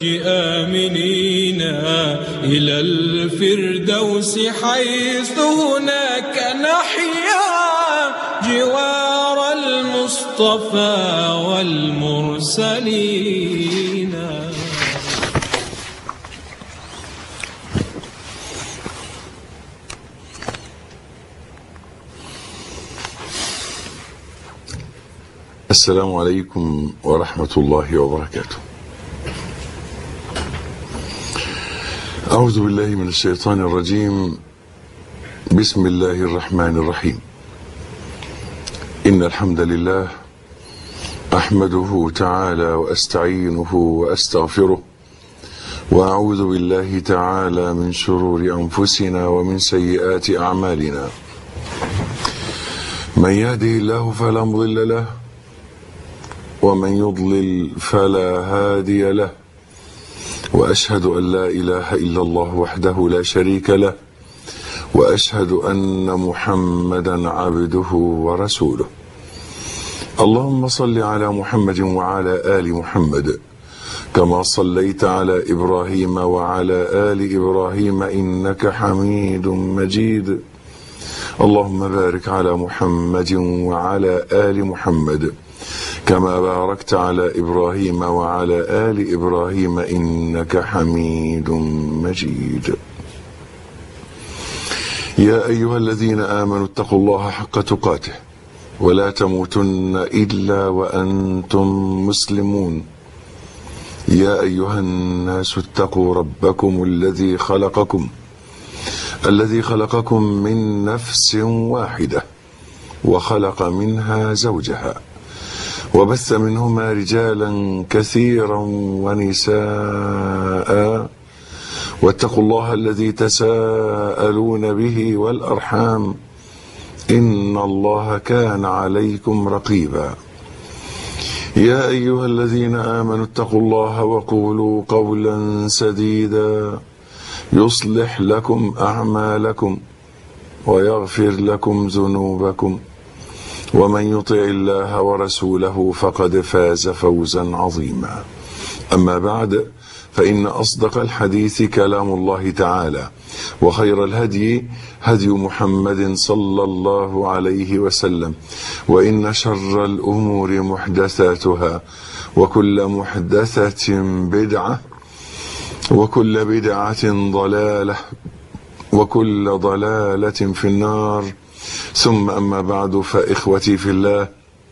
آمنين إلى الفردوس حيث هناك نحيا جوار المصطفى والمرسلين السلام عليكم ورحمة الله وبركاته. أعوذ بالله من الشيطان الرجيم. بسم الله الرحمن الرحيم. إن الحمد لله أحمده تعالى وأستعينه وأستغفره وأعوذ بالله تعالى من شرور أنفسنا ومن سيئات أعمالنا. من يهده الله فلا مضل له ومن يضلل فلا هادي له واشهد ان لا اله الا الله وحده لا شريك له واشهد ان محمدا عبده ورسوله اللهم صل على محمد وعلى ال محمد كما صليت على ابراهيم وعلى ال ابراهيم انك حميد مجيد اللهم بارك على محمد وعلى ال محمد كما باركت على ابراهيم وعلى ال ابراهيم انك حميد مجيد يا ايها الذين امنوا اتقوا الله حق تقاته ولا تموتن الا وانتم مسلمون يا ايها الناس اتقوا ربكم الذي خلقكم الذي خلقكم من نفس واحده وخلق منها زوجها وبث منهما رجالا كثيرا ونساء واتقوا الله الذي تساءلون به والارحام ان الله كان عليكم رقيبا يا ايها الذين امنوا اتقوا الله وقولوا قولا سديدا يصلح لكم اعمالكم ويغفر لكم ذنوبكم ومن يطع الله ورسوله فقد فاز فوزا عظيما اما بعد فان اصدق الحديث كلام الله تعالى وخير الهدي هدي محمد صلى الله عليه وسلم وان شر الامور محدثاتها وكل محدثه بدعه وكل بدعه ضلاله وكل ضلاله في النار ثم أما بعد فإخوتي في الله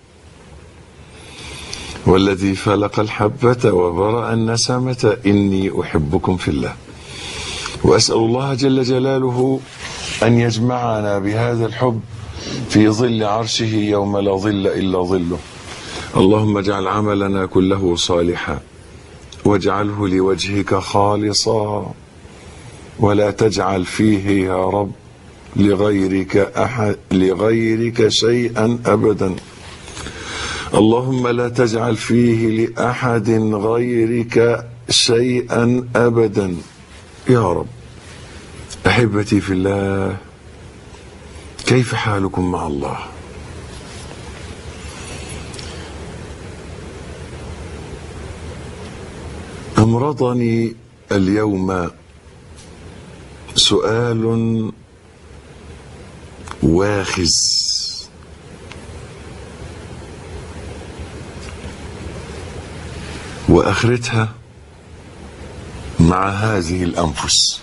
والذي فلق الحبة وبرأ النسمة إني أحبكم في الله وأسأل الله جل جلاله أن يجمعنا بهذا الحب في ظل عرشه يوم لا ظل إلا ظله اللهم اجعل عملنا كله صالحا واجعله لوجهك خالصا ولا تجعل فيه يا رب لغيرك أحد لغيرك شيئا أبدا اللهم لا تجعل فيه لأحد غيرك شيئا أبدا يا رب أحبتي في الله كيف حالكم مع الله أمرضني اليوم سؤال واخز واخرتها مع هذه الانفس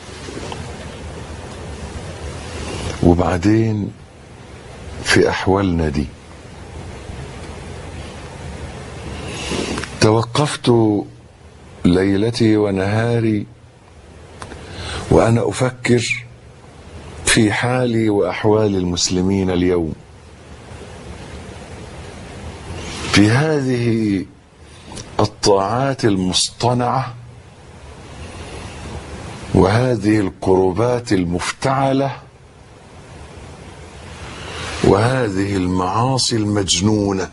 وبعدين في احوالنا دي توقفت ليلتي ونهاري وانا افكر في حالي واحوال المسلمين اليوم في هذه الطاعات المصطنعه وهذه القربات المفتعله وهذه المعاصي المجنونه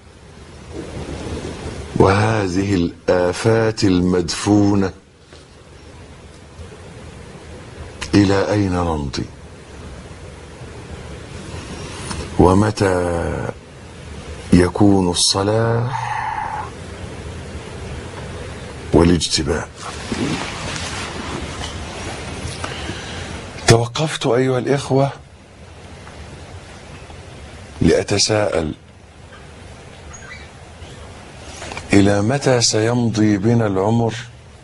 وهذه الافات المدفونه الى اين نمضي ومتى يكون الصلاح والاجتباء توقفت ايها الاخوه لاتساءل الى متى سيمضي بنا العمر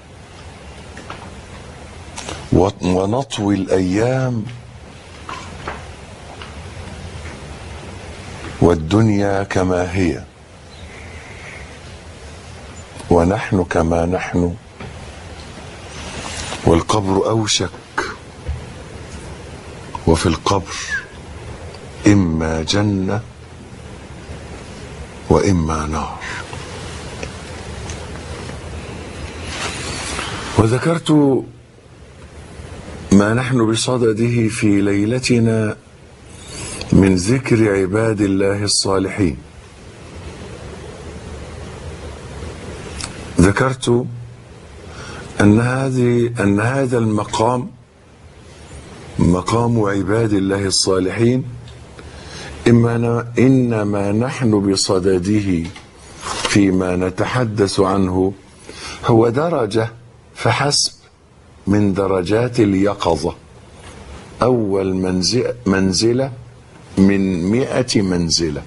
ونطوي الايام والدنيا كما هي ونحن كما نحن والقبر اوشك وفي القبر اما جنه واما نار وذكرت ما نحن بصدده في ليلتنا من ذكر عباد الله الصالحين ذكرت ان هذه ان هذا المقام مقام عباد الله الصالحين إما انما نحن بصدده فيما نتحدث عنه هو درجه فحسب من درجات اليقظه اول منزل منزله من مئة منزلة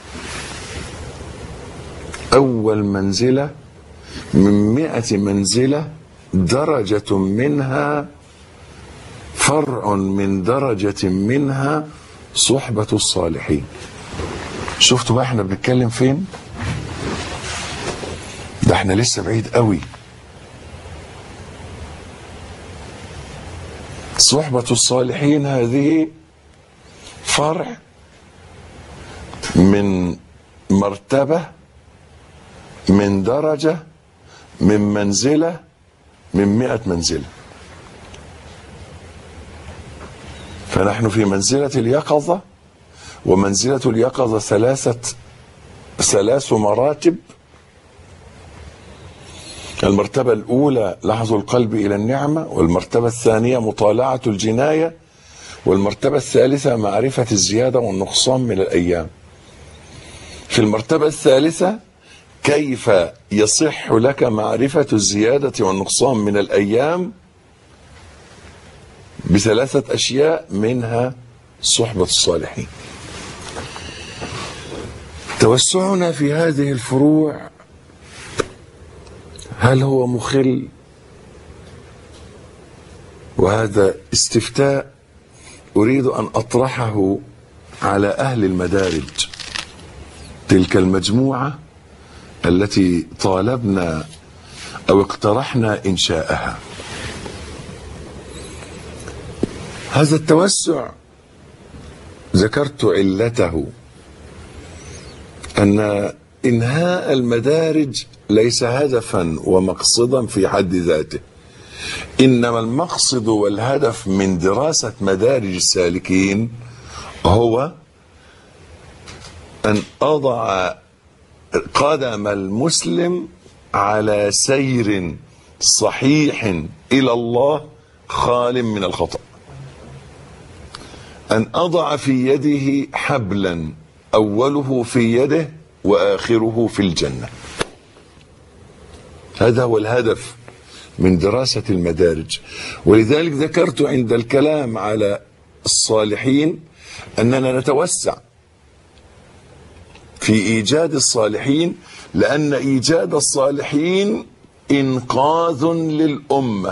أول منزلة من مئة منزلة درجة منها فرع من درجة منها صحبة الصالحين شفتوا بقى احنا بنتكلم فين ده احنا لسه بعيد قوي صحبة الصالحين هذه فرع من مرتبة من درجة من منزلة من مئة منزلة فنحن في منزلة اليقظة ومنزلة اليقظة ثلاثة ثلاث مراتب المرتبة الأولى لحظ القلب إلى النعمة والمرتبة الثانية مطالعة الجناية والمرتبة الثالثة معرفة الزيادة والنقصان من الأيام في المرتبة الثالثة كيف يصح لك معرفة الزيادة والنقصان من الأيام بثلاثة أشياء منها صحبة الصالحين توسعنا في هذه الفروع هل هو مخل وهذا استفتاء اريد ان اطرحه على اهل المدارج تلك المجموعه التي طالبنا او اقترحنا انشاءها هذا التوسع ذكرت علته ان انهاء المدارج ليس هدفا ومقصدا في حد ذاته انما المقصد والهدف من دراسه مدارج السالكين هو ان اضع قدم المسلم على سير صحيح الى الله خال من الخطا ان اضع في يده حبلا اوله في يده واخره في الجنه هذا هو الهدف من دراسه المدارج ولذلك ذكرت عند الكلام على الصالحين اننا نتوسع في ايجاد الصالحين لان ايجاد الصالحين انقاذ للامه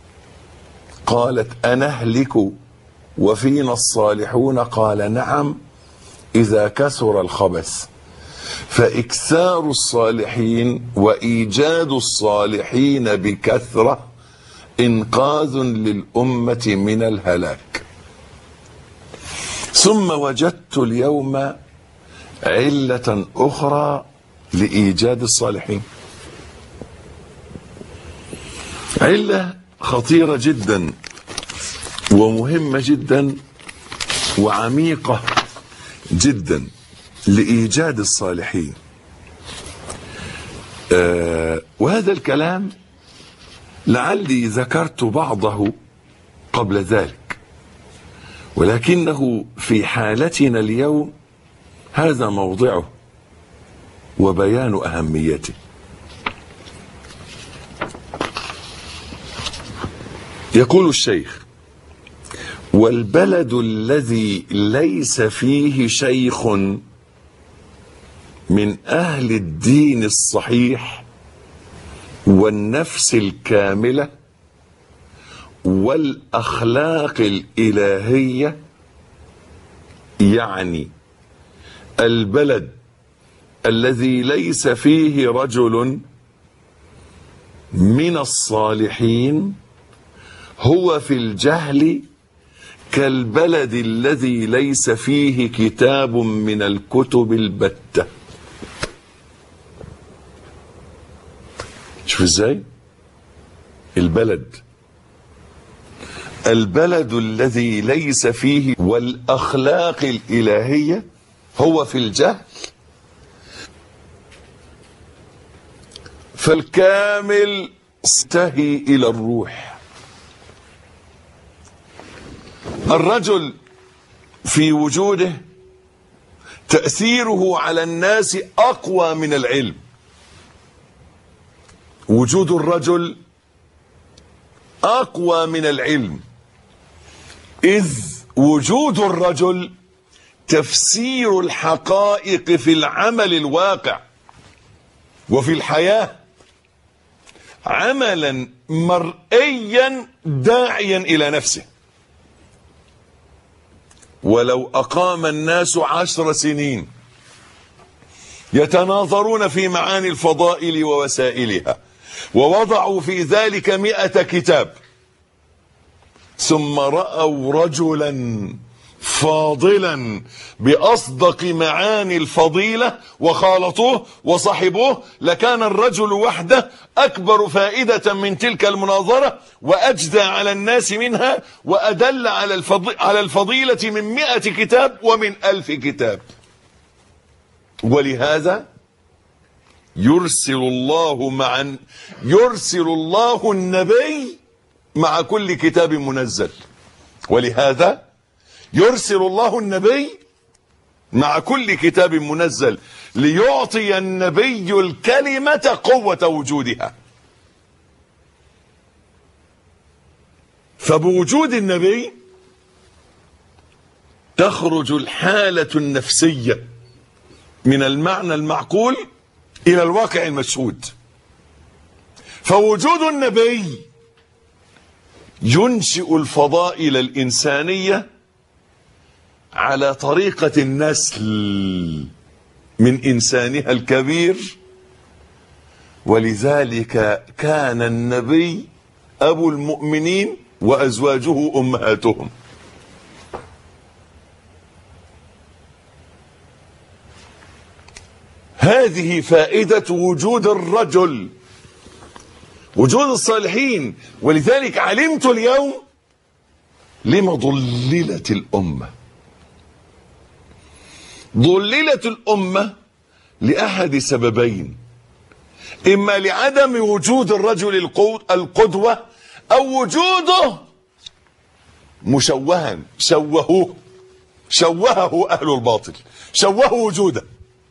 قالت انهلك وفينا الصالحون قال نعم اذا كثر الخبث فاكثار الصالحين وايجاد الصالحين بكثره انقاذ للامه من الهلاك ثم وجدت اليوم عله اخرى لايجاد الصالحين عله خطيره جدا ومهمه جدا وعميقه جدا لايجاد الصالحين آه وهذا الكلام لعلي ذكرت بعضه قبل ذلك ولكنه في حالتنا اليوم هذا موضعه وبيان اهميته يقول الشيخ والبلد الذي ليس فيه شيخ من اهل الدين الصحيح والنفس الكامله والاخلاق الالهيه يعني البلد الذي ليس فيه رجل من الصالحين هو في الجهل كالبلد الذي ليس فيه كتاب من الكتب البته شوف ازاي البلد البلد الذي ليس فيه والاخلاق الالهيه هو في الجهل فالكامل استهي الى الروح الرجل في وجوده تاثيره على الناس اقوى من العلم وجود الرجل اقوى من العلم اذ وجود الرجل تفسير الحقائق في العمل الواقع وفي الحياه عملا مرئيا داعيا الى نفسه ولو اقام الناس عشر سنين يتناظرون في معاني الفضائل ووسائلها ووضعوا في ذلك مئة كتاب ثم رأوا رجلا فاضلا بأصدق معاني الفضيلة وخالطوه وصحبوه لكان الرجل وحده أكبر فائدة من تلك المناظرة وأجدى على الناس منها وأدل على الفض- على الفضيلة من مئة كتاب ومن ألف كتاب ولهذا يرسل الله مع يرسل الله النبي مع كل كتاب منزل ولهذا يرسل الله النبي مع كل كتاب منزل ليعطي النبي الكلمة قوة وجودها فبوجود النبي تخرج الحالة النفسية من المعنى المعقول إلى الواقع المشهود فوجود النبي ينشئ الفضائل الإنسانية على طريقة النسل من إنسانها الكبير ولذلك كان النبي أبو المؤمنين وأزواجه أمهاتهم هذه فائدة وجود الرجل وجود الصالحين ولذلك علمت اليوم لما ضللت الأمة ضللت الأمة لأحد سببين إما لعدم وجود الرجل القو- القدوة أو وجوده مشوها شوهوه شوهه أهل الباطل شوهوا وجوده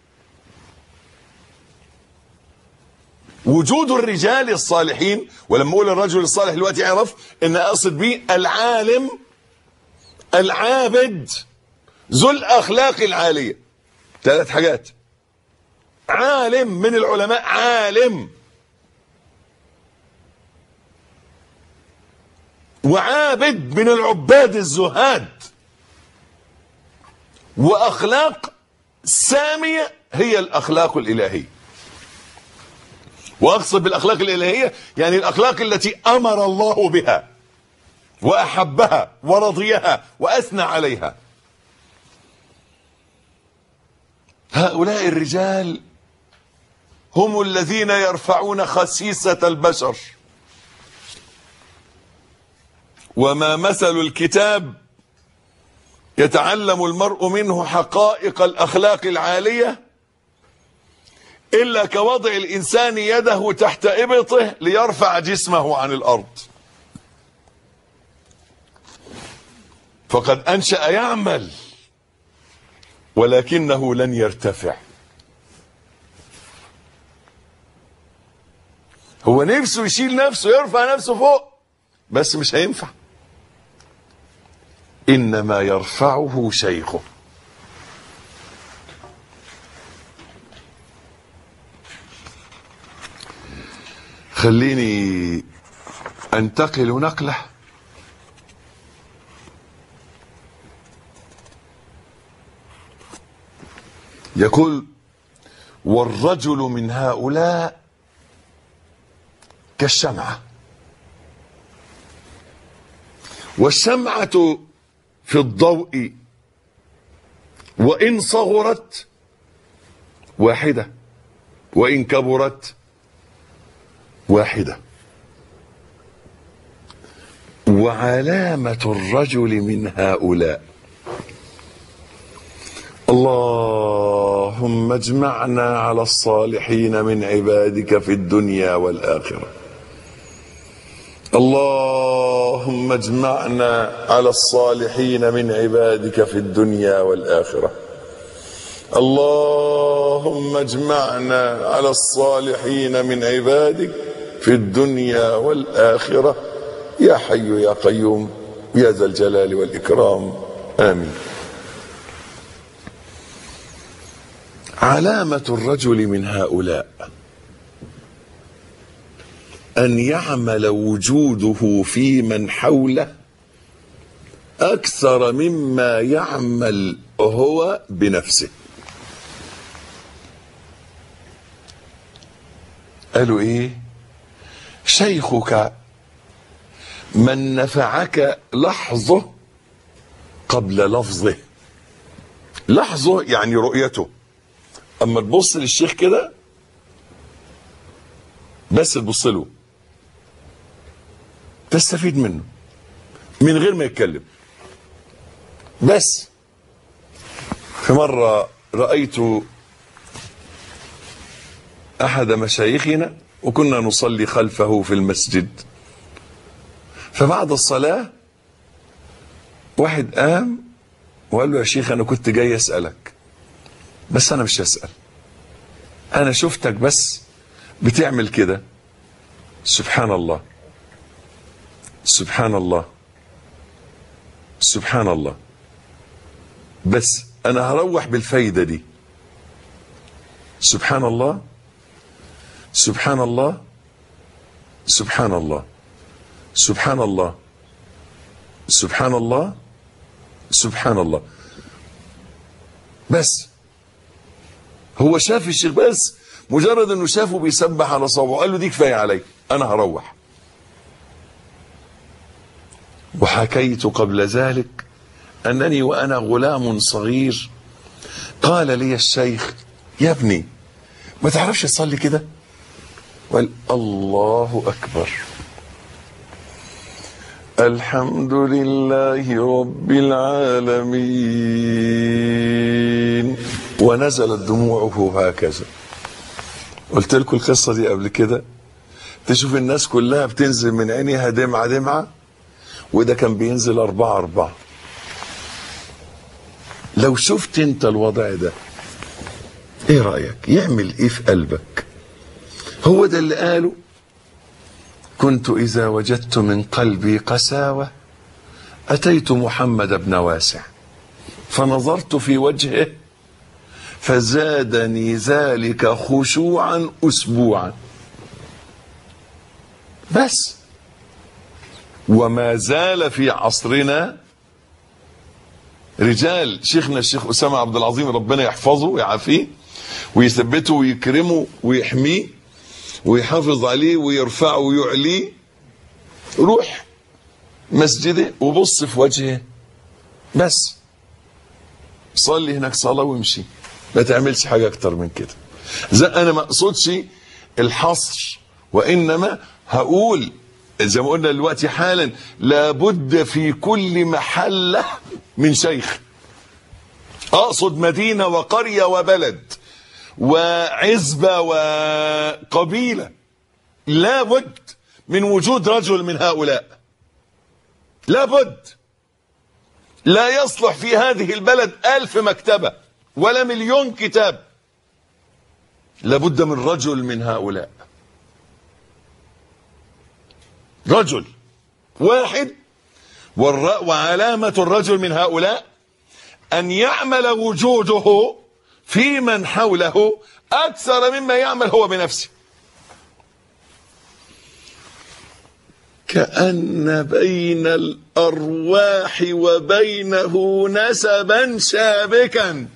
وجود الرجال الصالحين ولما اقول الرجل الصالح دلوقتي يعرف ان اقصد بيه العالم العابد ذو الاخلاق العاليه ثلاث حاجات عالم من العلماء عالم وعابد من العباد الزهاد واخلاق ساميه هي الاخلاق الالهيه واقصد بالاخلاق الالهيه يعني الاخلاق التي امر الله بها واحبها ورضيها واثنى عليها هؤلاء الرجال هم الذين يرفعون خسيسه البشر وما مثل الكتاب يتعلم المرء منه حقائق الاخلاق العاليه إلا كوضع الإنسان يده تحت إبطه ليرفع جسمه عن الأرض فقد أنشأ يعمل ولكنه لن يرتفع هو نفسه يشيل نفسه يرفع نفسه فوق بس مش هينفع انما يرفعه شيخه خليني انتقل نقله يقول والرجل من هؤلاء كالشمعه والشمعه في الضوء وان صغرت واحده وان كبرت واحده وعلامه الرجل من هؤلاء اللهم اجمعنا على الصالحين من عبادك في الدنيا والاخره اللهم اجمعنا على الصالحين من عبادك في الدنيا والاخره اللهم اجمعنا على الصالحين من عبادك في الدنيا والاخره يا حي يا قيوم يا ذا الجلال والاكرام امين علامه الرجل من هؤلاء ان يعمل وجوده في من حوله اكثر مما يعمل هو بنفسه قالوا ايه شيخك من نفعك لحظه قبل لفظه لحظه يعني رؤيته اما تبص للشيخ كده بس تبص له تستفيد منه من غير ما يتكلم بس في مرة رأيت أحد مشايخنا وكنا نصلي خلفه في المسجد فبعد الصلاة واحد قام وقال له يا شيخ أنا كنت جاي أسألك بس أنا مش هسأل أنا شفتك بس بتعمل كده سبحان الله سبحان الله سبحان الله بس انا هروح بالفايده دي سبحان الله سبحان الله سبحان الله سبحان الله سبحان الله سبحان الله بس هو شاف الشيخ بس مجرد انه شافه بيسبح على صوابعه قال له دي كفايه علي انا هروح وحكيت قبل ذلك انني وانا غلام صغير قال لي الشيخ يا ابني ما تعرفش تصلي كده قال الله اكبر الحمد لله رب العالمين ونزلت دموعه هكذا قلت لكم القصه دي قبل كده تشوف الناس كلها بتنزل من عينيها دمعه دمعه وده كان بينزل أربعة أربعة لو شفت انت الوضع ده ايه رأيك يعمل ايه في قلبك هو ده اللي قاله كنت إذا وجدت من قلبي قساوة أتيت محمد بن واسع فنظرت في وجهه فزادني ذلك خشوعا أسبوعا بس وما زال في عصرنا رجال شيخنا الشيخ أسامة عبد العظيم ربنا يحفظه ويعافيه ويثبته ويكرمه ويحميه ويحافظ عليه ويرفعه ويعليه روح مسجده وبص في وجهه بس صلي هناك صلاة وامشي ما تعملش حاجة أكتر من كده زي أنا ما أقصدش الحصر وإنما هقول زي ما قلنا دلوقتي حالا لابد في كل محلة من شيخ أقصد مدينة وقرية وبلد وعزبة وقبيلة لابد من وجود رجل من هؤلاء لابد لا يصلح في هذه البلد ألف مكتبة ولا مليون كتاب لابد من رجل من هؤلاء رجل واحد والر- وعلامة الرجل من هؤلاء أن يعمل وجوده في من حوله أكثر مما يعمل هو بنفسه كأن بين الأرواح وبينه نسبا شابكا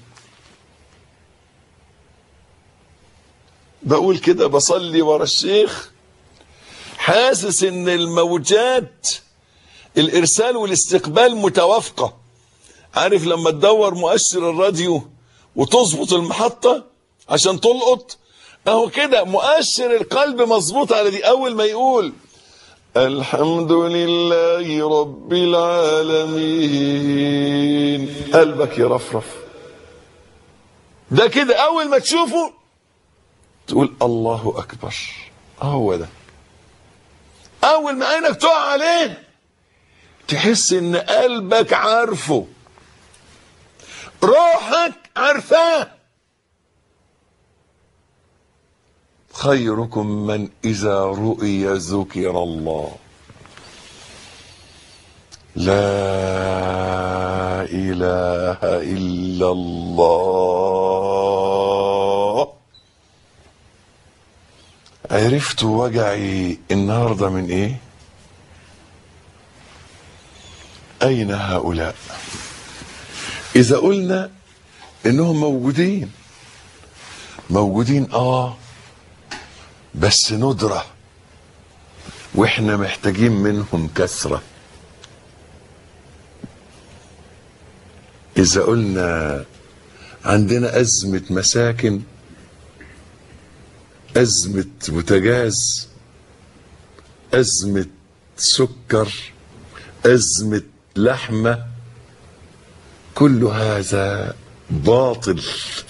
بقول كده بصلي ورا الشيخ حاسس ان الموجات الارسال والاستقبال متوافقه عارف لما تدور مؤشر الراديو وتظبط المحطه عشان تلقط اهو كده مؤشر القلب مظبوط على دي اول ما يقول الحمد لله رب العالمين قلبك يرفرف ده كده اول ما تشوفه تقول الله اكبر هو ده اول ما عينك تقع عليه تحس ان قلبك عارفه روحك عارفاه خيركم من اذا رؤي ذكر الله لا اله الا الله عرفت وجعي النهارده من ايه اين هؤلاء اذا قلنا انهم موجودين موجودين اه بس ندرة واحنا محتاجين منهم كثرة اذا قلنا عندنا ازمة مساكن ازمة بوتاجاز ازمة سكر ازمة لحمة كل هذا باطل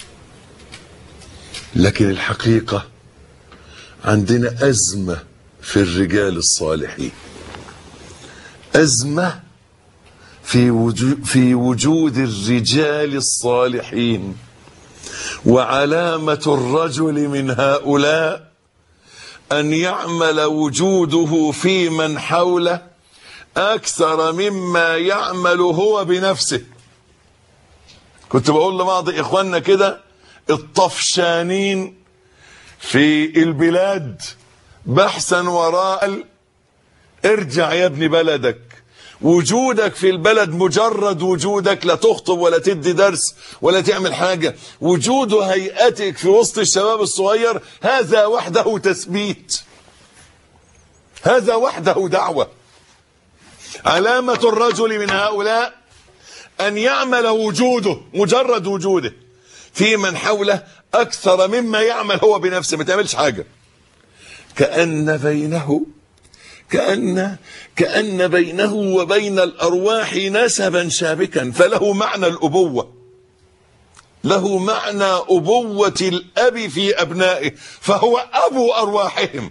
لكن الحقيقه عندنا أزمة في الرجال الصالحين أزمة في وجود, في وجود الرجال الصالحين وعلامة الرجل من هؤلاء أن يعمل وجوده في من حوله أكثر مما يعمل هو بنفسه كنت بقول لبعض إخواننا كده الطفشانين في البلاد بحثا وراء ال... ارجع يا ابن بلدك وجودك في البلد مجرد وجودك لا تخطب ولا تدي درس ولا تعمل حاجة وجود هيئتك في وسط الشباب الصغير هذا وحده تثبيت هذا وحده دعوة علامة الرجل من هؤلاء أن يعمل وجوده مجرد وجوده في من حوله أكثر مما يعمل هو بنفسه ما تعملش حاجة كأن بينه كأن كأن بينه وبين الأرواح نسبا شابكا فله معنى الأبوة له معنى أبوة الأب في أبنائه فهو أبو أرواحهم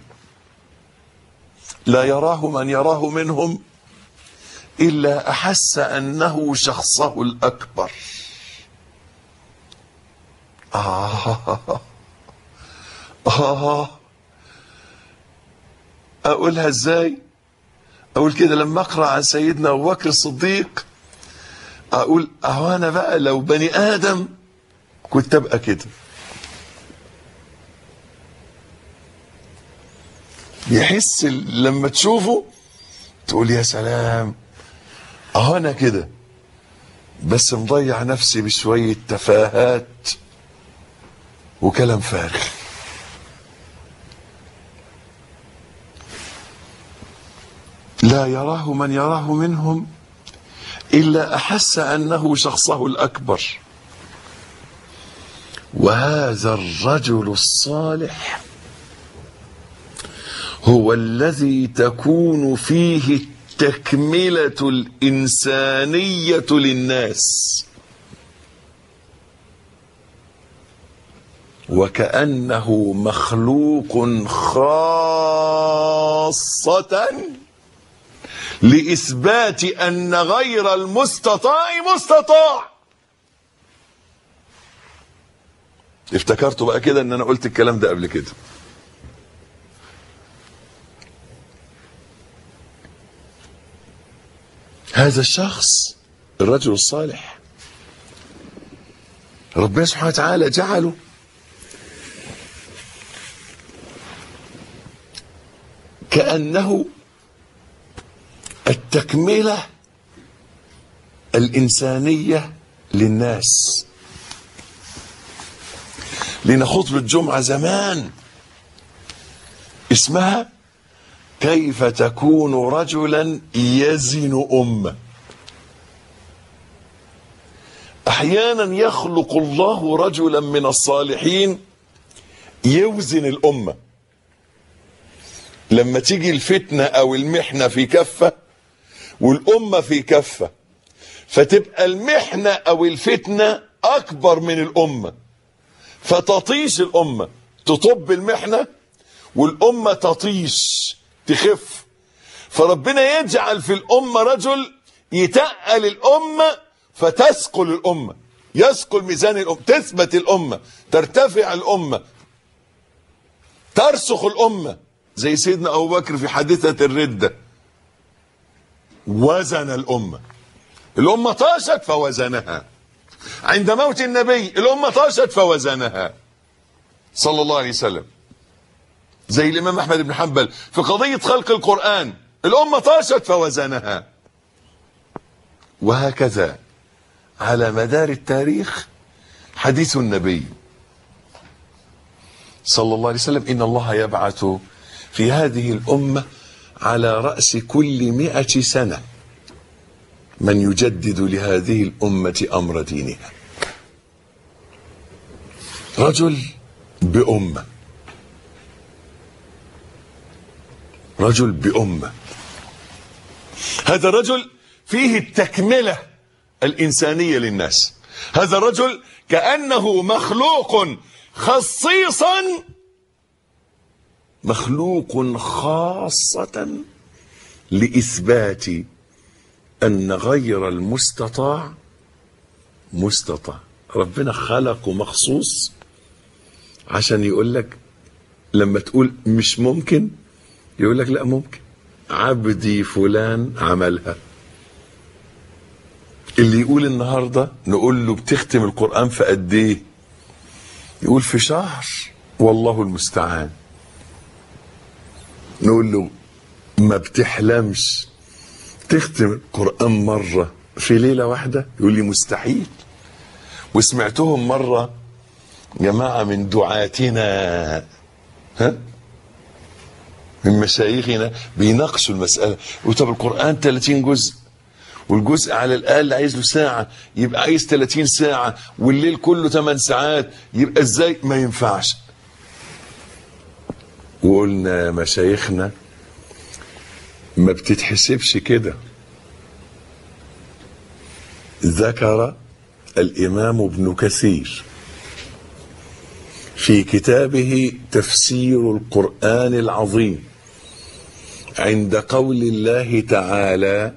لا يراه من يراه منهم إلا أحس أنه شخصه الأكبر آه آه أقولها إزاي أقول كده لما أقرأ عن سيدنا أبو بكر الصديق أقول أهو أنا بقى لو بني آدم كنت أبقى كده يحس لما تشوفه تقول يا سلام أهو أنا كده بس مضيع نفسي بشوية تفاهات وكلام فارغ لا يراه من يراه منهم إلا أحس أنه شخصه الأكبر وهذا الرجل الصالح هو الذي تكون فيه التكملة الإنسانية للناس وكأنه مخلوق خاصة لإثبات أن غير المستطاع مستطاع افتكرت بقى كده ان انا قلت الكلام ده قبل كده هذا الشخص الرجل الصالح ربنا سبحانه وتعالى جعله كأنه التكملة الإنسانية للناس لنا خطبة جمعة زمان اسمها كيف تكون رجلا يزن أمة أحيانا يخلق الله رجلا من الصالحين يوزن الأمة لما تيجي الفتنة أو المحنة في كفة والأمة في كفة فتبقى المحنة أو الفتنة أكبر من الأمة فتطيش الأمة تطب المحنة والأمة تطيش تخف فربنا يجعل في الأمة رجل يتقل الأمة فتثقل الأمة يثقل ميزان الأمة تثبت الأمة ترتفع الأمة ترسخ الأمة زي سيدنا أبو بكر في حادثة الردة وزن الأمة الأمة طاشت فوزنها عند موت النبي الأمة طاشت فوزنها صلى الله عليه وسلم زي الإمام أحمد بن حنبل في قضية خلق القرآن الأمة طاشت فوزنها وهكذا على مدار التاريخ حديث النبي صلى الله عليه وسلم إن الله يبعث في هذه الأمة على رأس كل مئة سنة من يجدد لهذه الأمة أمر دينها رجل بأمة رجل بأمة هذا الرجل فيه التكملة الإنسانية للناس هذا الرجل كأنه مخلوق خصيصا مخلوق خاصة لإثبات أن غير المستطاع مستطاع ربنا خلقه مخصوص عشان يقول لك لما تقول مش ممكن يقول لك لا ممكن عبدي فلان عملها اللي يقول النهارده نقول له بتختم القرآن في قد ايه يقول في شهر والله المستعان نقول له ما بتحلمش تختم القرآن مرة في ليلة واحدة يقول لي مستحيل وسمعتهم مرة جماعة من دعاتنا ها من مشايخنا بيناقشوا المسألة وطب القرآن 30 جزء والجزء على الأقل عايز له ساعة يبقى عايز 30 ساعة والليل كله 8 ساعات يبقى ازاي ما ينفعش وقلنا يا مشايخنا ما بتتحسبش كده ذكر الإمام ابن كثير في كتابه تفسير القرآن العظيم عند قول الله تعالى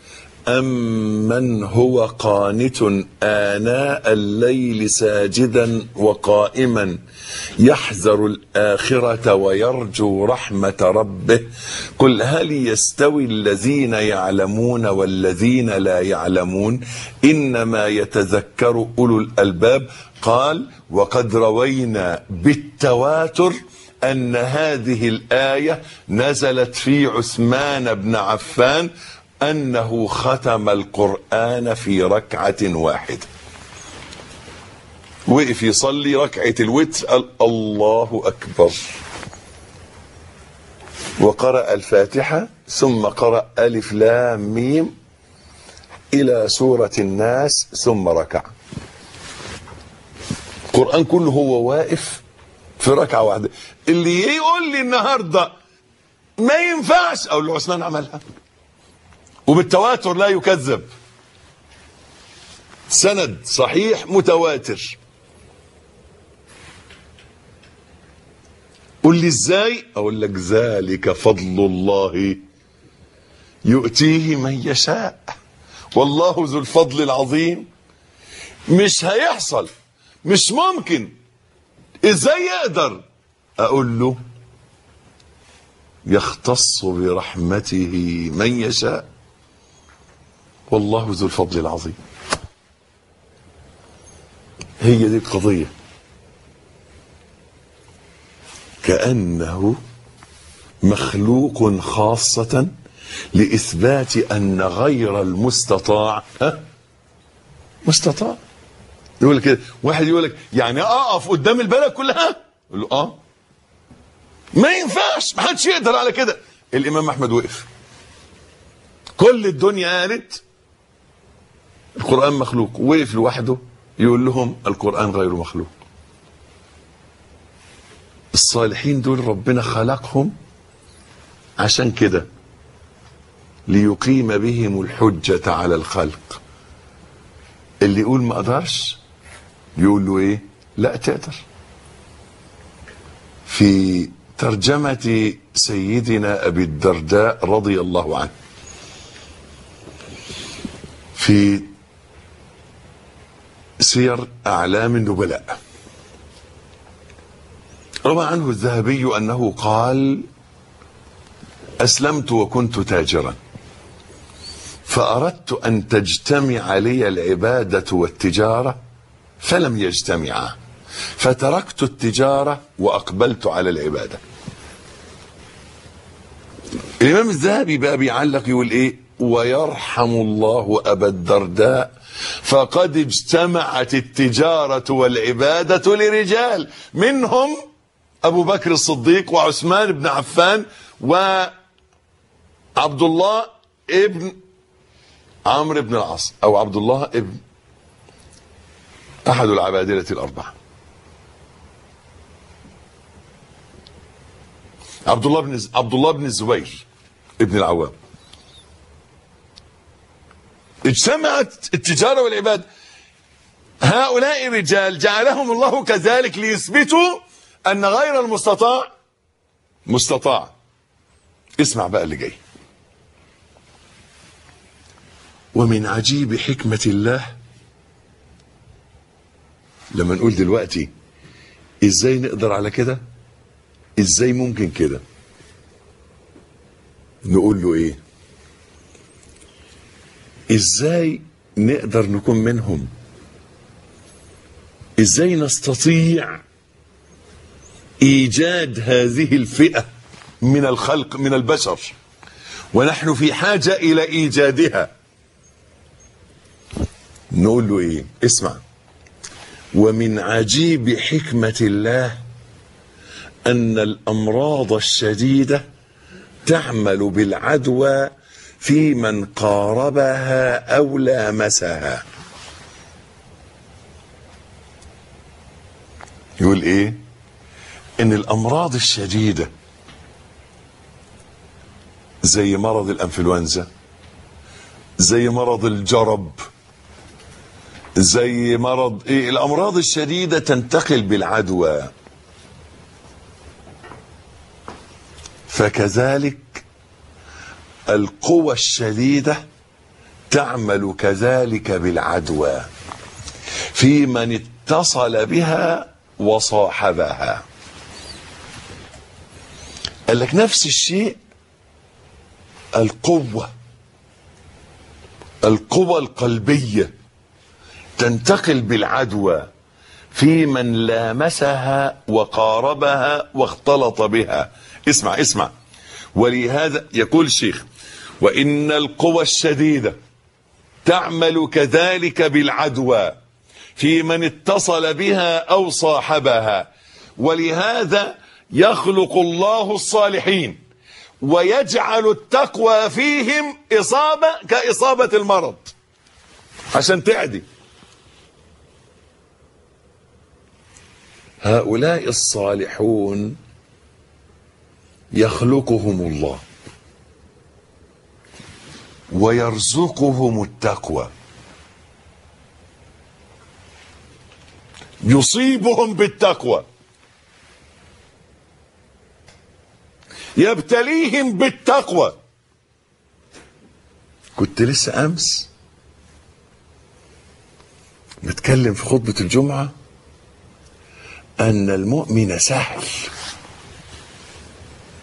أمن هو قانت آناء الليل ساجدا وقائما يحذر الآخرة ويرجو رحمة ربه قل هل يستوي الذين يعلمون والذين لا يعلمون إنما يتذكر أولو الألباب قال وقد روينا بالتواتر أن هذه الآية نزلت في عثمان بن عفان أنه ختم القرآن في ركعة واحدة وقف يصلي ركعة الوتر قال الله أكبر وقرأ الفاتحة ثم قرأ ألف لام ميم إلى سورة الناس ثم ركع القرآن كله هو واقف في ركعة واحدة اللي يقول لي النهاردة ما ينفعش أقول له عثمان عملها وبالتواتر لا يكذب سند صحيح متواتر قل لي ازاي اقول لك ذلك فضل الله يؤتيه من يشاء والله ذو الفضل العظيم مش هيحصل مش ممكن ازاي يقدر اقول له يختص برحمته من يشاء والله ذو الفضل العظيم هي دي القضية كأنه مخلوق خاصة لإثبات أن غير المستطاع ها مستطاع يقول لك كده واحد يقول لك يعني اقف قدام البلد كلها يقول له اه ما ينفعش ما حدش يقدر على كده الامام احمد وقف كل الدنيا قالت القران مخلوق وقف لوحده يقول لهم القران غير مخلوق الصالحين دول ربنا خلقهم عشان كده ليقيم بهم الحجة على الخلق اللي يقول ما اقدرش يقول له ايه لا تقدر في ترجمة سيدنا أبي الدرداء رضي الله عنه في سير أعلام النبلاء روى عنه الذهبي أنه قال أسلمت وكنت تاجرا فأردت أن تجتمع لي العبادة والتجارة فلم يجتمعا فتركت التجارة وأقبلت على العبادة الإمام الذهبي بقى بيعلق يقول إيه ويرحم الله أبا الدرداء فقد اجتمعت التجارة والعبادة لرجال منهم أبو بكر الصديق وعثمان بن عفان وعبد الله ابن عمرو بن العاص أو عبد الله ابن أحد العبادلة الأربعة عبد الله بن عبد الله بن الزبير ابن العوام اجتمعت التجارة والعبادة هؤلاء الرجال جعلهم الله كذلك ليثبتوا أن غير المستطاع مستطاع اسمع بقى اللي جاي ومن عجيب حكمة الله لما نقول دلوقتي ازاي نقدر على كده ازاي ممكن كده نقول له ايه ازاي نقدر نكون منهم ازاي نستطيع ايجاد هذه الفئه من الخلق من البشر ونحن في حاجه الى ايجادها نقول له ايه اسمع ومن عجيب حكمه الله ان الامراض الشديده تعمل بالعدوى في من قاربها او لامسها يقول ايه ان الامراض الشديده زي مرض الانفلونزا زي مرض الجرب زي مرض ايه الامراض الشديده تنتقل بالعدوى فكذلك القوى الشديده تعمل كذلك بالعدوى في من اتصل بها وصاحبها قال لك نفس الشيء القوه القوى القلبيه تنتقل بالعدوى في من لامسها وقاربها واختلط بها اسمع اسمع ولهذا يقول الشيخ وان القوى الشديده تعمل كذلك بالعدوى في من اتصل بها او صاحبها ولهذا يخلق الله الصالحين ويجعل التقوى فيهم اصابه كاصابه المرض عشان تعدي هؤلاء الصالحون يخلقهم الله ويرزقهم التقوى يصيبهم بالتقوى يبتليهم بالتقوى كنت لسه امس بتكلم في خطبه الجمعه ان المؤمن سهل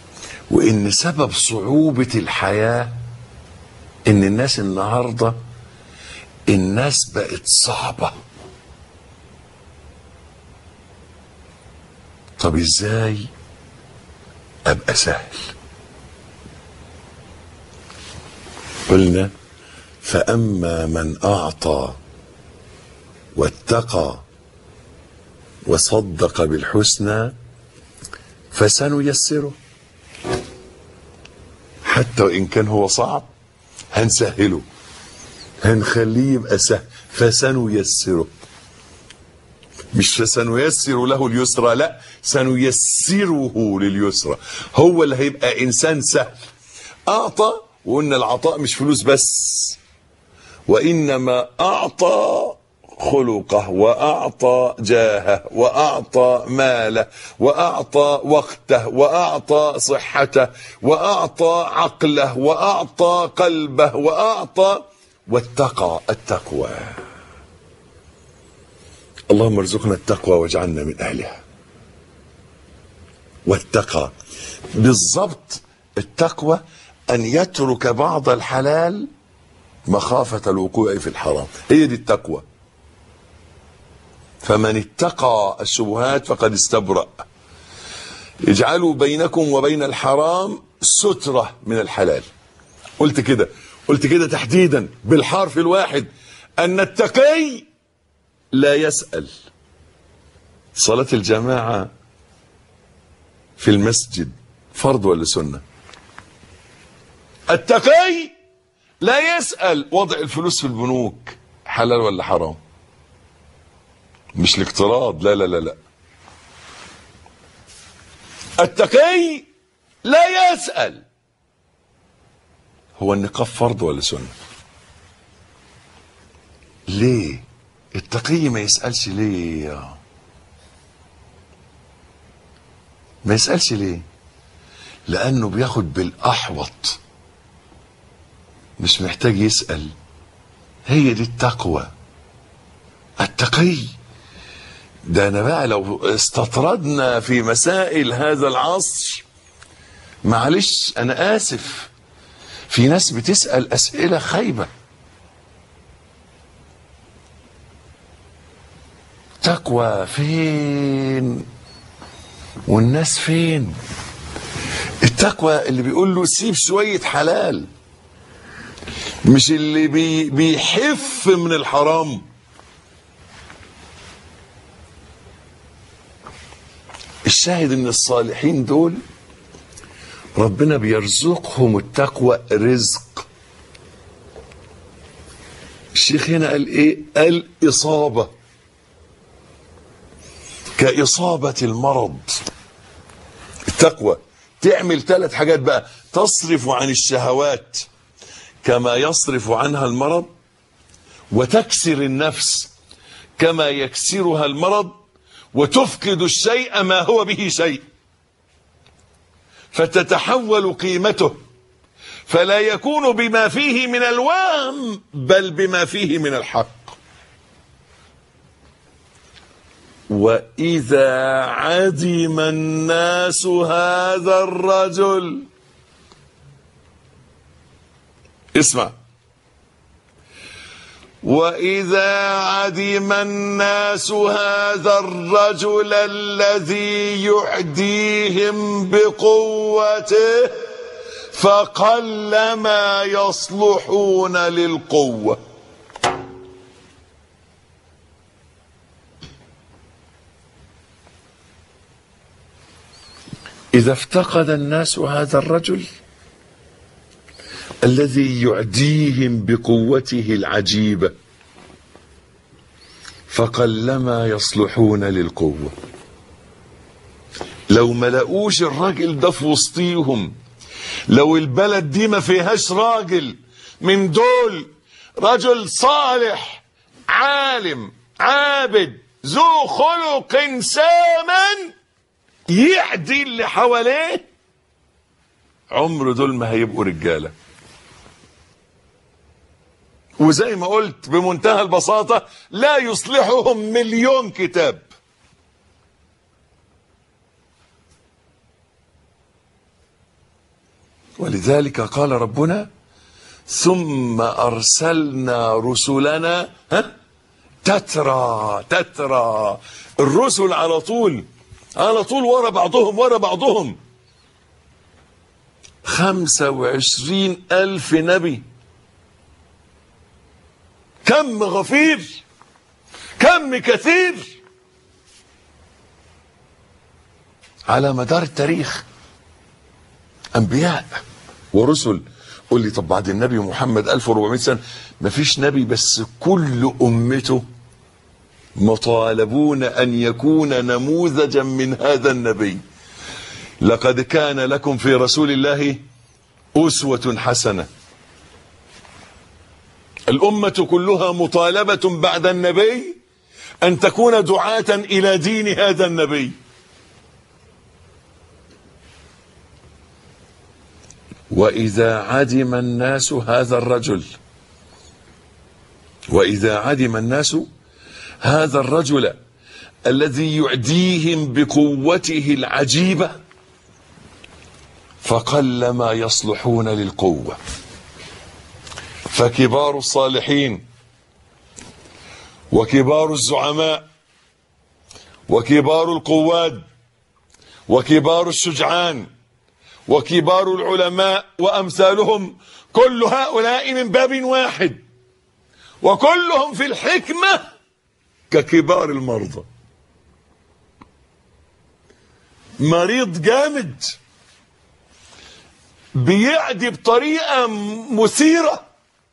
وان سبب صعوبه الحياه ان الناس النهارده الناس بقت صعبة طب ازاي ابقى سهل قلنا فاما من اعطى واتقى وصدق بالحسنى فسنيسره حتى وان كان هو صعب هنسهله هنخليه يبقى سهل فسنيسره مش فسنيسر له اليسرى لا سنيسره لليسرى هو اللي هيبقى انسان سهل اعطى وقلنا العطاء مش فلوس بس وانما اعطى خلقه واعطى جاهه واعطى ماله واعطى وقته واعطى صحته واعطى عقله واعطى قلبه واعطى واتقى التقوى اللهم ارزقنا التقوى واجعلنا من اهلها واتقى بالضبط التقوى ان يترك بعض الحلال مخافه الوقوع في الحرام هي دي التقوى فمن اتقى الشبهات فقد استبرأ اجعلوا بينكم وبين الحرام سترة من الحلال قلت كده قلت كده تحديدا بالحرف الواحد أن التقي لا يسأل صلاة الجماعة في المسجد فرض ولا سنة التقي لا يسأل وضع الفلوس في البنوك حلال ولا حرام مش الاقتراض لا لا لا لا التقي لا يسأل هو النقاب فرض ولا سنة ليه التقي ما يسألش ليه يا ما يسألش ليه لأنه بياخد بالأحوط مش محتاج يسأل هي دي التقوى التقي ده انا بقى لو استطردنا في مسائل هذا العصر معلش انا اسف في ناس بتسال اسئله خايبه تقوى فين والناس فين التقوى اللي بيقول له سيب شويه حلال مش اللي بي بيحف من الحرام الشاهد ان الصالحين دول ربنا بيرزقهم التقوى رزق الشيخ هنا قال ايه قال اصابه كاصابه المرض التقوى تعمل ثلاث حاجات بقى تصرف عن الشهوات كما يصرف عنها المرض وتكسر النفس كما يكسرها المرض وتفقد الشيء ما هو به شيء فتتحول قيمته فلا يكون بما فيه من الوهم بل بما فيه من الحق واذا عدم الناس هذا الرجل اسمع واذا عدم الناس هذا الرجل الذي يعديهم بقوته فقل ما يصلحون للقوه اذا افتقد الناس هذا الرجل الذي يعديهم بقوته العجيبه فقلما يصلحون للقوه لو ما لقوش الراجل ده في وسطيهم لو البلد دي ما فيهاش راجل من دول رجل صالح عالم عابد ذو خلق سامن يعدي اللي حواليه عمر دول ما هيبقوا رجاله وزي ما قلت بمنتهى البساطة لا يصلحهم مليون كتاب ولذلك قال ربنا ثم ارسلنا رسلنا ها تترى تترى الرسل على طول على طول ورا بعضهم ورا بعضهم خمسة وعشرين ألف نبي كم غفير كم كثير على مدار التاريخ أنبياء ورسل قول لي طب بعد النبي محمد 1400 سنة مفيش نبي بس كل أمته مطالبون أن يكون نموذجا من هذا النبي لقد كان لكم في رسول الله أسوة حسنة الأمة كلها مطالبة بعد النبي أن تكون دعاة إلى دين هذا النبي وإذا عدم الناس هذا الرجل وإذا عدم الناس هذا الرجل الذي يعديهم بقوته العجيبة فقل ما يصلحون للقوة فكبار الصالحين وكبار الزعماء وكبار القواد وكبار الشجعان وكبار العلماء وامثالهم كل هؤلاء من باب واحد وكلهم في الحكمه ككبار المرضى مريض جامد بيعدي بطريقه مثيره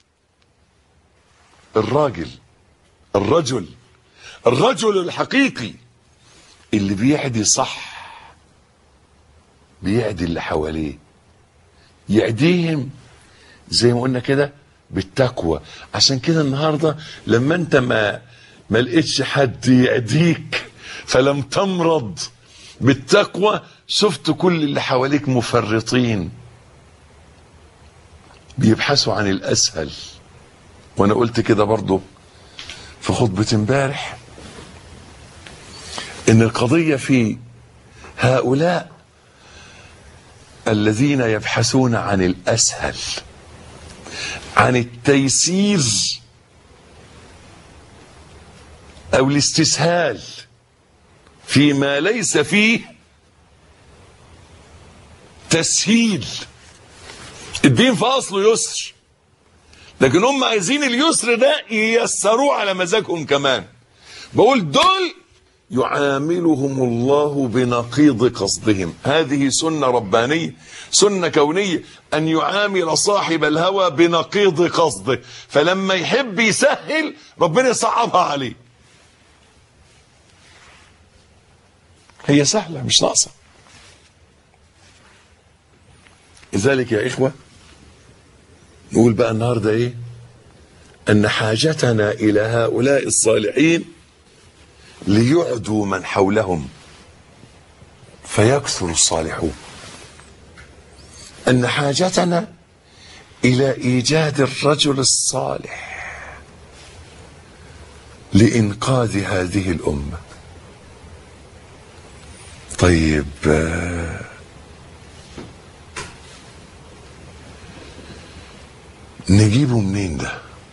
الراجل الرجل الرجل الحقيقي اللي بيعدي صح بيعدي اللي حواليه يعديهم زي ما قلنا كده بالتقوى عشان كده النهارده لما انت ما ما لقيتش حد يعديك فلم تمرض بالتقوى شفت كل اللي حواليك مفرطين بيبحثوا عن الاسهل وانا قلت كده برضو في خطبة امبارح ان القضية في هؤلاء الذين يبحثون عن الاسهل عن التيسير او الاستسهال فيما ليس فيه تسهيل الدين في اصله يسر لكن هم عايزين اليسر ده ييسروه على مزاجهم كمان بقول دول يعاملهم الله بنقيض قصدهم هذه سنة ربانية سنة كونية أن يعامل صاحب الهوى بنقيض قصده فلما يحب يسهل ربنا يصعبها عليه هي سهلة مش ناقصة لذلك يا إخوة نقول بقى النهاردة إيه أن حاجتنا إلى هؤلاء الصالحين ليعدوا من حولهم فيكثر الصالحون ان حاجتنا الى ايجاد الرجل الصالح لانقاذ هذه الامه طيب آه، نجيبه منين ده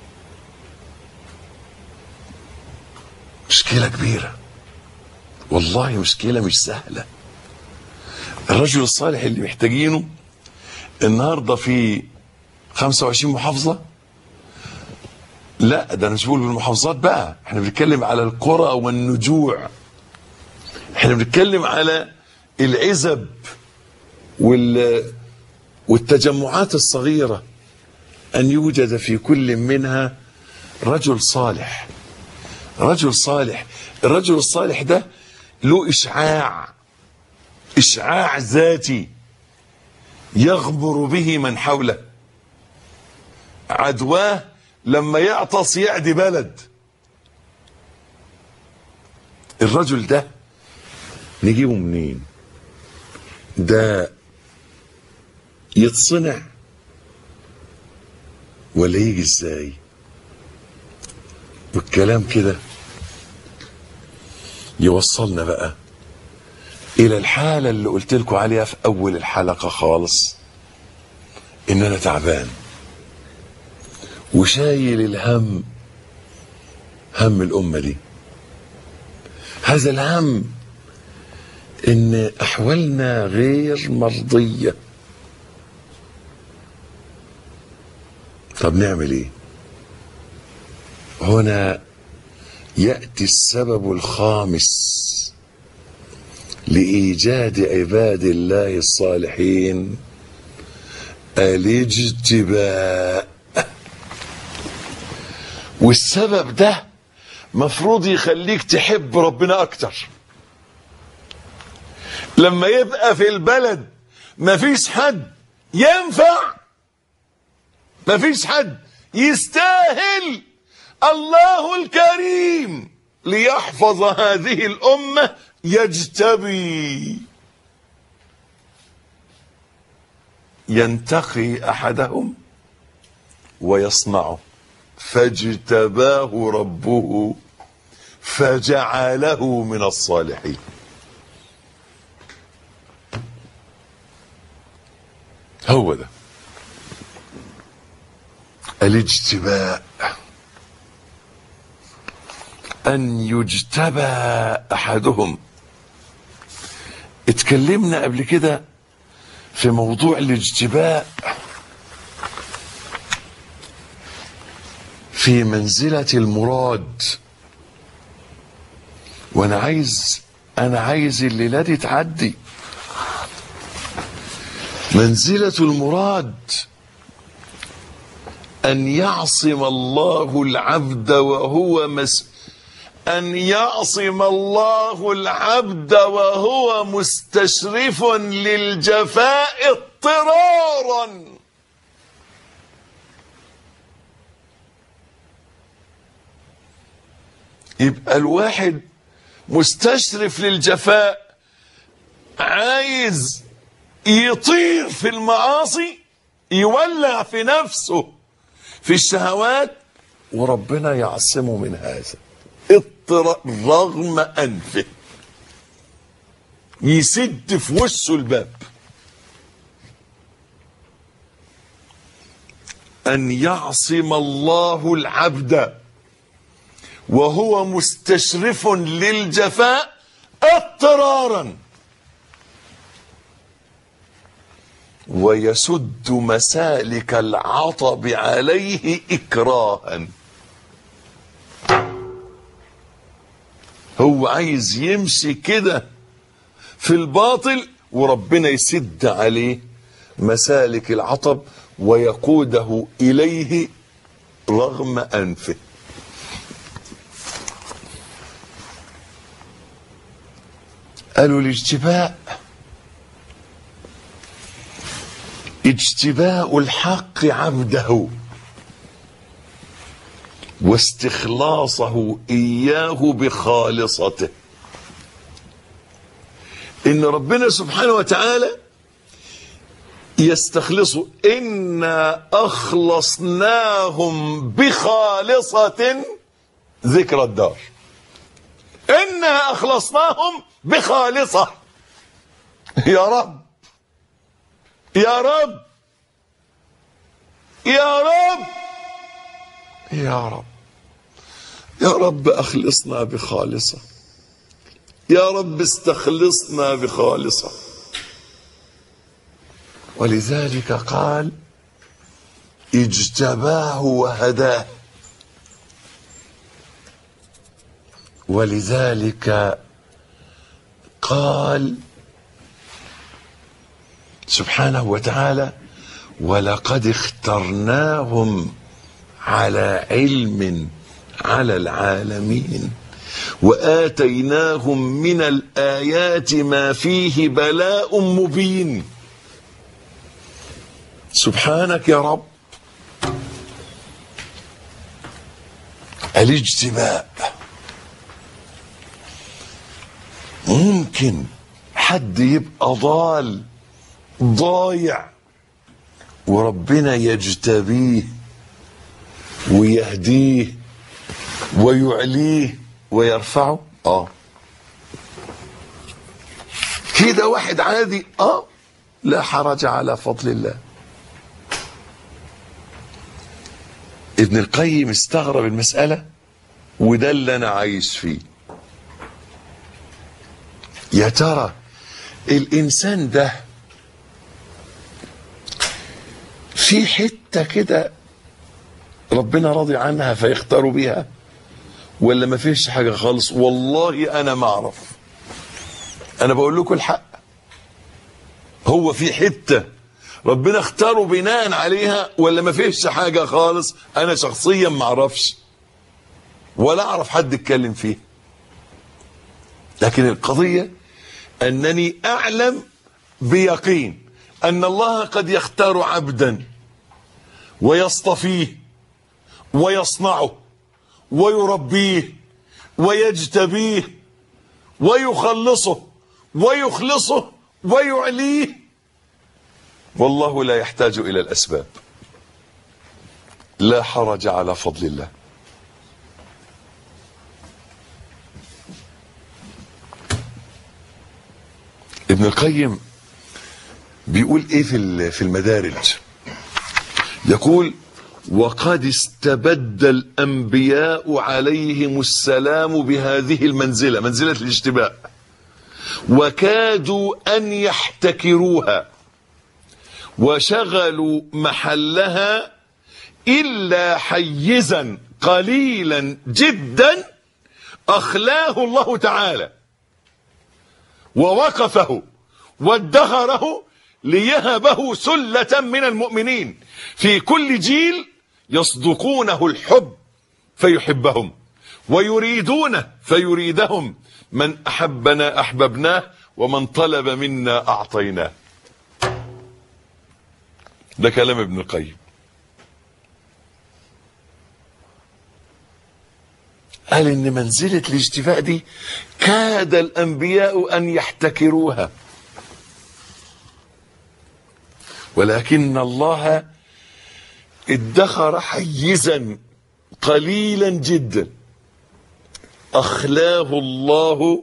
مشكلة كبيرة والله مشكلة مش سهلة الرجل الصالح اللي محتاجينه النهاردة في 25 محافظة لا ده انا مش بقول بالمحافظات بقى احنا بنتكلم على القرى والنجوع احنا بنتكلم على العزب وال والتجمعات الصغيرة أن يوجد في كل منها رجل صالح رجل صالح الرجل الصالح ده له إشعاع إشعاع ذاتي يغمر به من حوله عدواه لما يعطس يعدي بلد الرجل ده نجيبه منين ده يتصنع ولا يجي ازاي والكلام كده يوصلنا بقى الى الحاله اللي قلت لكم عليها في اول الحلقه خالص ان انا تعبان وشايل الهم هم الأمة دي هذا الهم إن أحوالنا غير مرضية طب نعمل إيه؟ هنا يأتي السبب الخامس لإيجاد عباد الله الصالحين الاجتباء والسبب ده مفروض يخليك تحب ربنا اكتر لما يبقى في البلد مفيش حد ينفع مفيش حد يستاهل الله الكريم ليحفظ هذه الامه يجتبي ينتقي احدهم ويصنعه فاجتباه ربه فجعله من الصالحين هو ده الاجتباء ان يجتبى احدهم اتكلمنا قبل كده في موضوع الاجتباء في منزلة المراد وانا عايز انا عايز الليلة دي تعدي منزلة المراد ان يعصم الله العبد وهو مس ان يعصم الله العبد وهو مستشرف للجفاء اضطرارا يبقى الواحد مستشرف للجفاء عايز يطير في المعاصي يولع في نفسه في الشهوات وربنا يعصمه من هذا اضطر رغم انفه يسد في وشه الباب ان يعصم الله العبد وهو مستشرف للجفاء اضطرارا ويسد مسالك العطب عليه اكراها هو عايز يمشي كده في الباطل وربنا يسد عليه مسالك العطب ويقوده اليه رغم انفه قالوا الاجتباء اجتباء الحق عبده واستخلاصه اياه بخالصته ان ربنا سبحانه وتعالى يستخلصه انا اخلصناهم بخالصه ذكر الدار انا اخلصناهم بخالصه يا رب يا رب يا رب يا رب يا رب اخلصنا بخالصه يا رب استخلصنا بخالصه ولذلك قال اجتباه وهداه ولذلك قال سبحانه وتعالى ولقد اخترناهم على علم على العالمين واتيناهم من الايات ما فيه بلاء مبين سبحانك يا رب الاجتباء ممكن حد يبقى ضال ضايع وربنا يجتبيه ويهديه ويعليه ويرفعه اه كده واحد عادي اه لا حرج على فضل الله ابن القيم استغرب المسألة وده اللي أنا عايش فيه يا ترى الإنسان ده في حتة كده ربنا راضي عنها فيختاروا بيها ولا ما فيش حاجة خالص والله أنا ما أعرف أنا بقول لكم الحق هو في حتة ربنا اختاره بناء عليها ولا ما فيش حاجة خالص أنا شخصيا ما أعرفش ولا أعرف حد اتكلم فيه لكن القضية أنني أعلم بيقين أن الله قد يختار عبدا ويصطفيه ويصنعه ويربيه ويجتبيه ويخلصه ويخلصه ويعليه والله لا يحتاج إلى الأسباب لا حرج على فضل الله ابن القيم بيقول ايه في في المدارج يقول وقد استبد الانبياء عليهم السلام بهذه المنزله منزله الاشتباء وكادوا ان يحتكروها وشغلوا محلها الا حيزا قليلا جدا اخلاه الله تعالى ووقفه وادخره ليهبه سلة من المؤمنين في كل جيل يصدقونه الحب فيحبهم ويريدونه فيريدهم من أحبنا أحببناه ومن طلب منا أعطيناه ده كلام ابن القيم قال ان منزلة الاجتفاء دي كاد الانبياء ان يحتكروها ولكن الله ادخر حيزا قليلا جدا اخلاه الله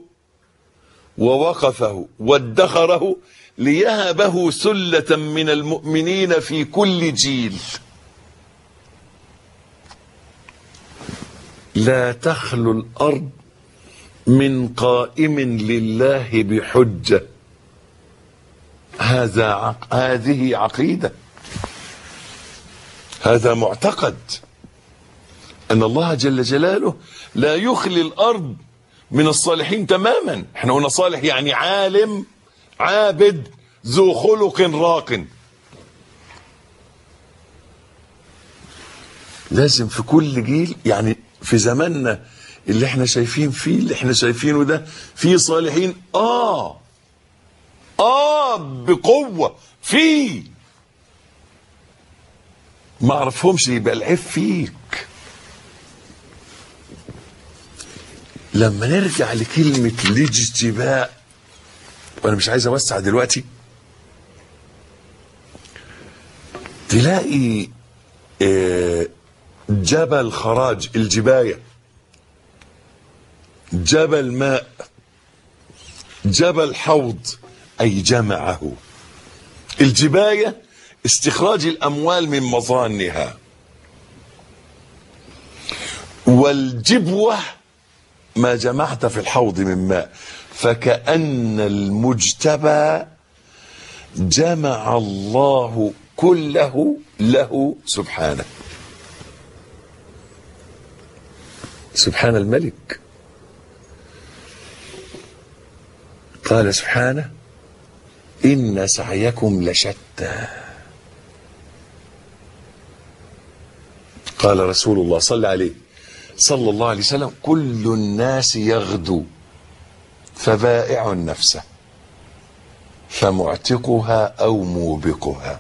ووقفه وادخره ليهبه سلة من المؤمنين في كل جيل لا تخلو الارض من قائم لله بحجه هذا عق... هذه عقيده هذا معتقد ان الله جل جلاله لا يخلي الارض من الصالحين تماما احنا قلنا صالح يعني عالم عابد ذو خلق راق لازم في كل جيل يعني في زماننا اللي احنا شايفين فيه اللي احنا شايفينه ده في صالحين اه اه بقوة في ما اعرفهمش يبقى العيب فيك لما نرجع لكلمة الاجتباء وانا مش عايز اوسع دلوقتي تلاقي آه جبل خراج الجباية جبل ماء جبل حوض أي جمعه الجباية استخراج الأموال من مظانها والجبوة ما جمعت في الحوض من ماء فكأن المجتبى جمع الله كله له سبحانه سبحان الملك قال سبحانه إن سعيكم لشتى قال رسول الله صلى عليه صلى الله عليه وسلم كل الناس يغدو فبائع نفسه فمعتقها أو موبقها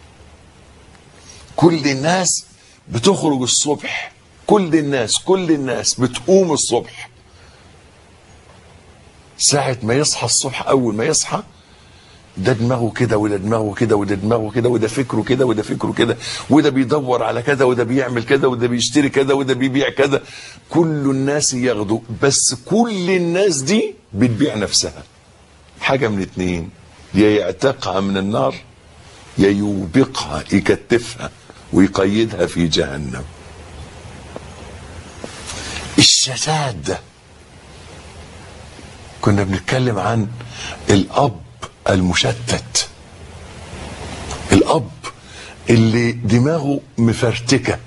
كل الناس بتخرج الصبح كل الناس كل الناس بتقوم الصبح ساعة ما يصحى الصبح أول ما يصحى ده دماغه كده وده دماغه كده وده دماغه كده وده فكره كده وده فكره كده وده بيدور على كذا وده بيعمل كذا وده بيشتري كذا وده بيبيع كذا كل الناس ياخدوا بس كل الناس دي بتبيع نفسها حاجة من اتنين يا يعتقها من النار يا يوبقها يكتفها ويقيدها في جهنم الشتات كنا بنتكلم عن الاب المشتت الاب اللي دماغه مفرتكه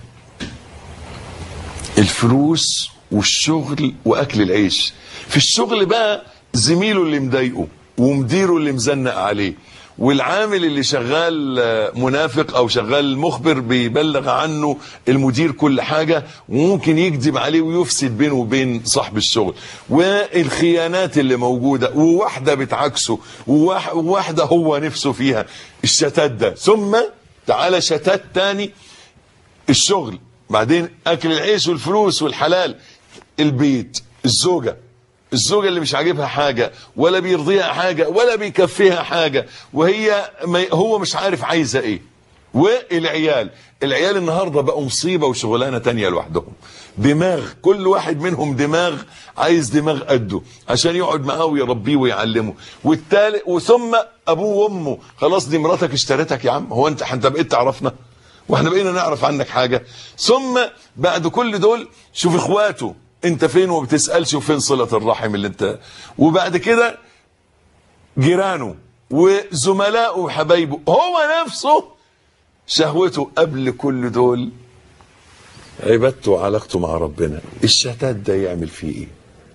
الفلوس والشغل واكل العيش في الشغل بقى زميله اللي مضايقه ومديره اللي مزنق عليه والعامل اللي شغال آه، منافق او شغال مخبر بيبلغ عنه المدير كل حاجه وممكن يكذب عليه ويفسد بينه وبين صاحب الشغل والخيانات اللي موجوده وواحده بتعكسه وواح- وواحده هو نفسه فيها الشتات ده ثم تعالى شتات تاني الشغل بعدين اكل العيش والفلوس والحلال البيت الزوجه الزوجه اللي مش عاجبها حاجه ولا بيرضيها حاجه ولا بيكفيها حاجه وهي ما هو مش عارف عايزه ايه والعيال العيال النهارده بقوا مصيبه وشغلانه تانية لوحدهم دماغ كل واحد منهم دماغ عايز دماغ قده عشان يقعد معاه ويربيه ويعلمه والتالت وثم ابوه وامه خلاص دي مراتك اشتريتك يا عم هو انت انت بقيت تعرفنا واحنا بقينا نعرف عنك حاجه ثم بعد كل دول شوف اخواته انت فين وما بتسالش وفين صله الرحم اللي انت وبعد كده جيرانه وزملائه وحبايبه هو نفسه شهوته قبل كل دول عبادته وعلاقته مع ربنا الشتات ده يعمل فيه ايه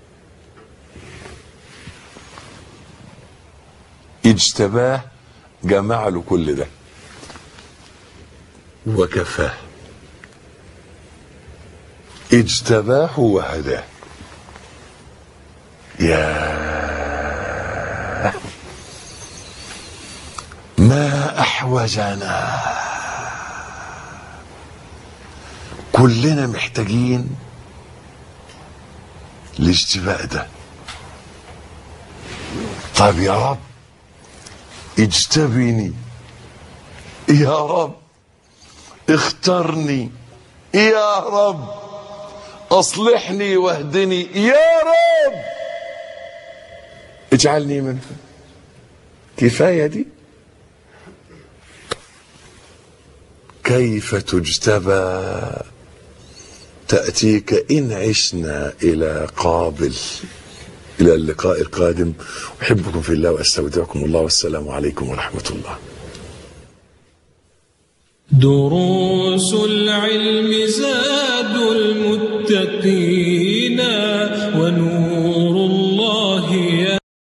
اجتباه جمع له كل ده وكفاه اجتباه وهداه يا ما احوجنا كلنا محتاجين الاجتباء ده طيب يا رب اجتبني يا رب اخترني يا رب اصلحني واهدني يا رب اجعلني منهم كفايه دي كيف تجتبى تأتيك إن عشنا إلى قابل إلى اللقاء القادم أحبكم في الله وأستودعكم الله والسلام عليكم ورحمة الله دروس العلم زاد المتقين